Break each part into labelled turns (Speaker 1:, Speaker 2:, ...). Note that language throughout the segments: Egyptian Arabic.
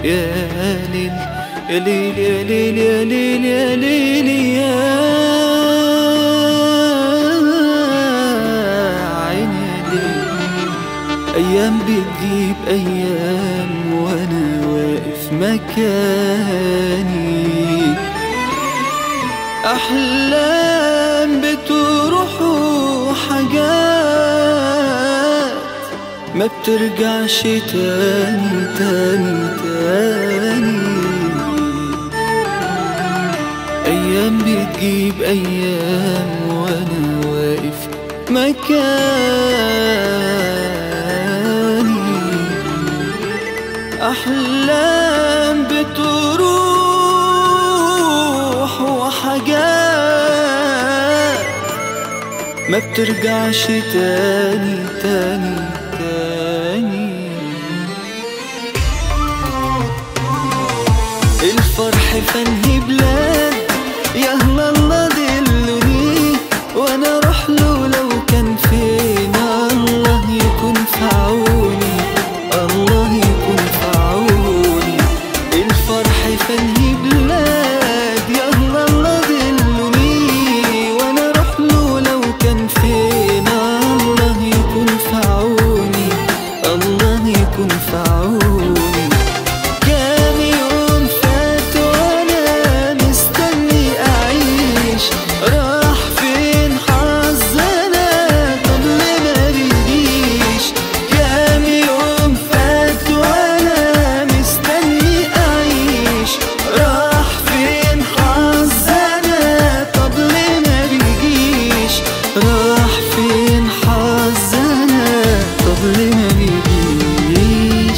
Speaker 1: يا ليل يا ليل يا ليل يا ليل يا ليل يا عيني يا ليل أيام بتجيب أيام وأنا واقف مكاني أحلام بتروح وحاجات ما بترجعش تاني تاني تاني أيام بتجيب أيام وأنا واقف مكاني أحلام بتروح وحاجات ما بترجعش تاني تاني تاني الفرح فني بلاد يا أهل الله دلوني وانا اروح له لو كان فين الله يكون في عوني الله يكون في عوني الفرح فني بلاد يا أهل الله دلوني وانا اروح له لو كان فين الله يكون في عوني الله يكون في عوني كام يوم فات وانا مستني اعيش راح فين حظنا طب ليه ما بيجيش كام يوم فات وانا مستني اعيش راح فين حظنا طب ليه ما بيجيش راح فين حظنا طب ليه ما بيجيش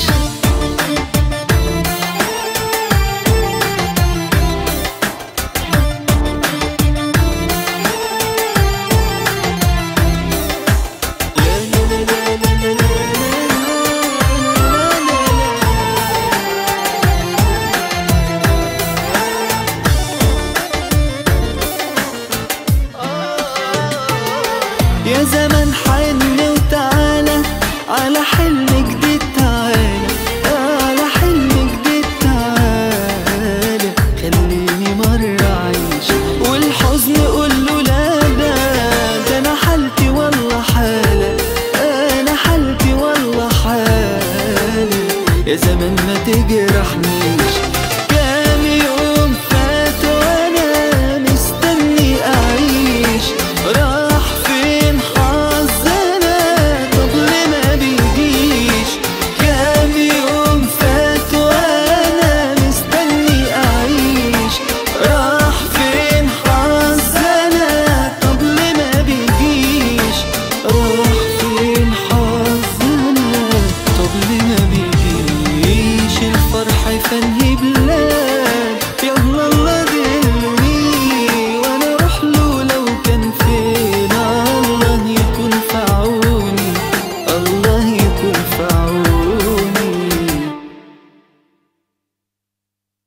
Speaker 1: يا زمان حن وتعالى على حلم جديد تعالى على حلم جديد تعالى خليني مرة أعيش والحزن قوله لا لا ده أنا حالتي والله حالة أنا حالتي والله حالة يا زمان ما تجرحني